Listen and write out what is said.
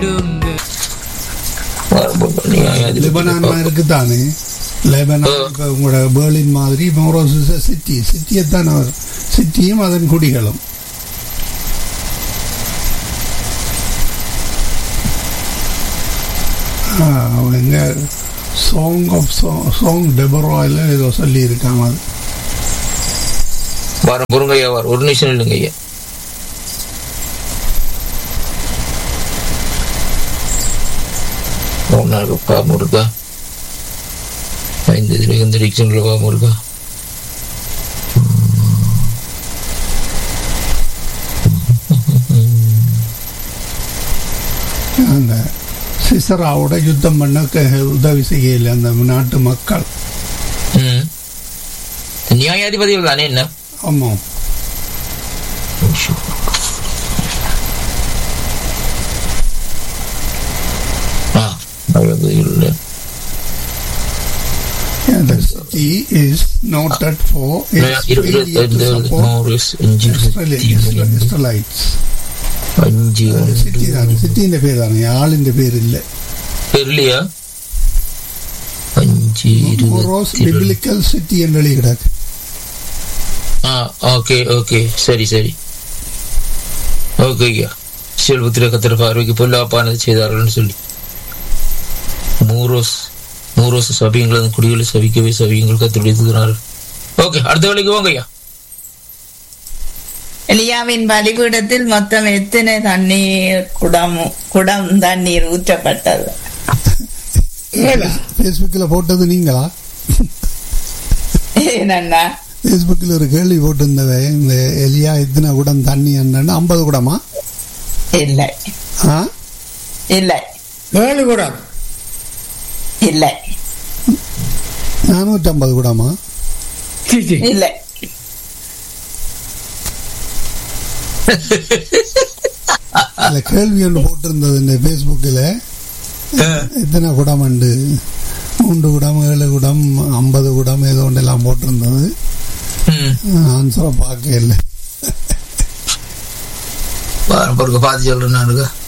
Lebanon இருக்குதானே Lebanon இப்ப உங்களோட பேர்லின் மாதிரி மோரோஸ் சிட்டி சிட்டியைத்தான் அவர் சிட்டியும் அதன் குடிகளும் ஆ, அவங்க சாங் ஆஃப் சாங் டெபராயில் ஏதோ சொல்லி இருக்காங்க அது வாரம் பொறுங்க ஐயா வாரம் ஒரு நிமிஷம் இல்லைங்க ஐயா மூணு நாளுக்கு பாம்பு இருக்கா ஐந்து இதுல எந்த டிக்ஷனில் பாம்பு இருக்கா அந்த சிசராவோட யுத்தம் பண்ண க- உதவி செய்யல அந்த நாட்டு மக்கள் ம் நியாயாதிபதிகள் தானே என்ன ஆமாம் ஆ நியாயாதிபதிகள் இல்லை And the city is noted for its இரு- இரு- failure to இந்த support மோரிஸ் அஞ்சு Israeli- Isra- Israelites. அஞ்சு சிட்டி தான் சிட்டிന്റെ பேர் தானே ஆளிന്റെ പേരില്ല தெரியலையா அஞ்சு மோரோஸ் இருபத்தி ரெண்டு. பிபிலிக்கல் சிட்டி என்று எழுதி கிடக்கு ஆ ஓகே ஓகே சரி சரி ஓகே ஐயா செல்வத்திர கத்திர பார்வைக்கு பொல்லாப்பானது செய்தார்கள்னு சொல்லி மூரோஸ் மூரோஸ் சபியங்களது குடிகளை சபிக்கவே சபியங்கள் கத்துடைய தூதினார்கள் ஓகே அடுத்த வேலைக்கு வாங்க ஐயா எலியாவின் பலிபீடத்தில் மொத்தம் எத்தனை தண்ணீர் குடம் குடம் தண்ணீர் ஊற்றப்பட்டது ஃபேஸ்புக்கில் போட்டது நீங்களா என்னண்ணா ஃபேஸ்புக்கில் ஒரு கேள்வி போட்டிருந்தவ இந்த எலியா எத்தனை குடம் தண்ணி என்னன்னு ஐம்பது குடமா இல்லை ஆ இல்லை ஏழு குடம் இல்லை நானூற்றி ஐம்பது குடமா சீ, சீ. இல்லை இல்ல கேள்வி ஒன்று போட்டிருந்தது இந்த ஃபேஸ்புக்கில் எத்தனை குடம் உண்டு மூன்று குடம் ஏழு குடம் ஐம்பது குடம் ஏதோ ஒன்று எல்லாம் போட்டிருந்தது ம் ஆன்சரை பார்க்க இல்லை பாருங்க பார்த்து சொல்றேன் நானுங்க